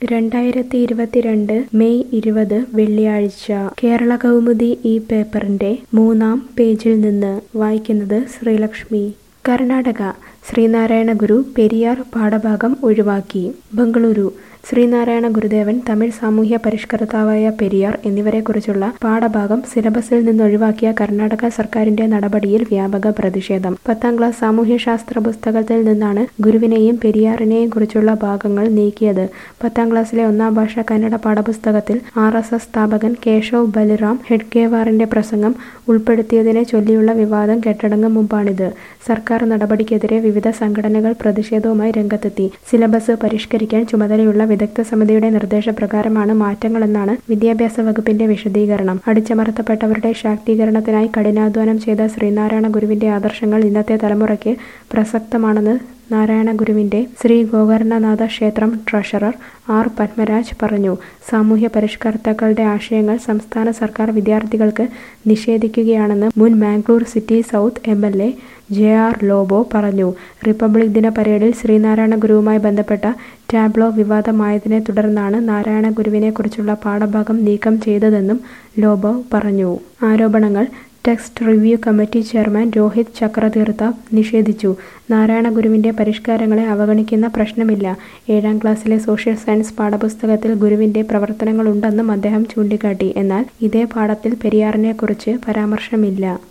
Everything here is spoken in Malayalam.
രണ്ടായിരത്തി ഇരുപത്തിരണ്ട് മെയ് ഇരുപത് വെള്ളിയാഴ്ച കേരള കൗമുദി ഈ പേപ്പറിന്റെ മൂന്നാം പേജിൽ നിന്ന് വായിക്കുന്നത് ശ്രീലക്ഷ്മി കർണാടക ശ്രീനാരായണ ഗുരു പെരിയാർ പാഠഭാഗം ഒഴിവാക്കി ബംഗളൂരു ശ്രീനാരായണ ഗുരുദേവൻ തമിഴ് സാമൂഹ്യ പരിഷ്കർത്താവായ പെരിയാർ എന്നിവരെക്കുറിച്ചുള്ള പാഠഭാഗം സിലബസിൽ നിന്നൊഴിവാക്കിയ കർണാടക സർക്കാരിന്റെ നടപടിയിൽ വ്യാപക പ്രതിഷേധം പത്താം ക്ലാസ് സാമൂഹ്യശാസ്ത്ര പുസ്തകത്തിൽ നിന്നാണ് ഗുരുവിനെയും പെരിയാറിനെയും കുറിച്ചുള്ള ഭാഗങ്ങൾ നീക്കിയത് പത്താം ക്ലാസ്സിലെ ഒന്നാം ഭാഷ കന്നഡ പാഠപുസ്തകത്തിൽ ആർ എസ് എസ് സ്ഥാപകൻ കേശവ് ബലിറാം ഹെഡ്ഗേവാറിന്റെ പ്രസംഗം ഉൾപ്പെടുത്തിയതിനെ ചൊല്ലിയുള്ള വിവാദം കെട്ടടങ്ങും മുമ്പാണിത് സർക്കാർ നടപടിക്കെതിരെ വിവിധ സംഘടനകൾ പ്രതിഷേധവുമായി രംഗത്തെത്തി സിലബസ് പരിഷ്കരിക്കാൻ ചുമതലയുള്ള വിദഗ്ധ സമിതിയുടെ നിർദ്ദേശപ്രകാരമാണ് മാറ്റങ്ങളെന്നാണ് വിദ്യാഭ്യാസ വകുപ്പിന്റെ വിശദീകരണം അടിച്ചമർത്തപ്പെട്ടവരുടെ ശാക്തീകരണത്തിനായി കഠിനാധ്വാനം ചെയ്ത ശ്രീനാരായണ ഗുരുവിന്റെ ആദർശങ്ങൾ ഇന്നത്തെ തലമുറയ്ക്ക് പ്രസക്തമാണെന്ന് നാരായണ ഗുരുവിന്റെ ശ്രീ ഗോകർണനാഥ ക്ഷേത്രം ട്രഷറർ ആർ പത്മരാജ് പറഞ്ഞു സാമൂഹ്യ പരിഷ്കർത്താക്കളുടെ ആശയങ്ങൾ സംസ്ഥാന സർക്കാർ വിദ്യാർത്ഥികൾക്ക് നിഷേധിക്കുകയാണെന്ന് മുൻ Mangalore city south M L A J R Lobo പറഞ്ഞു റിപ്പബ്ലിക് ദിന പരേഡിൽ ശ്രീനാരായണ ഗുരുവുമായി ബന്ധപ്പെട്ട ടാബ്ലോ വിവാദമായതിനെ തുടർന്നാണ് നാരായണ ഗുരുവിനെക്കുറിച്ചുള്ള പാഠഭാഗം നീക്കം ചെയ്തതെന്നും ലോബോ പറഞ്ഞു ആരോപണങ്ങൾ text review committee chairman Rohith Chakratheertha നിഷേധിച്ചു നാരായണ ഗുരുവിന്റെ പരിഷ്കാരങ്ങളെ അവഗണിക്കുന്ന പ്രശ്നമില്ല ഏഴാം ക്ലാസ്സിലെ സോഷ്യൽ സയൻസ് പാഠപുസ്തകത്തിൽ ഗുരുവിന്റെ പ്രവർത്തനങ്ങളുണ്ടെന്നും അദ്ദേഹം ചൂണ്ടിക്കാട്ടി എന്നാൽ ഇതേ പാഠത്തിൽ പെരിയാറിനെക്കുറിച്ച് പരാമർശമില്ല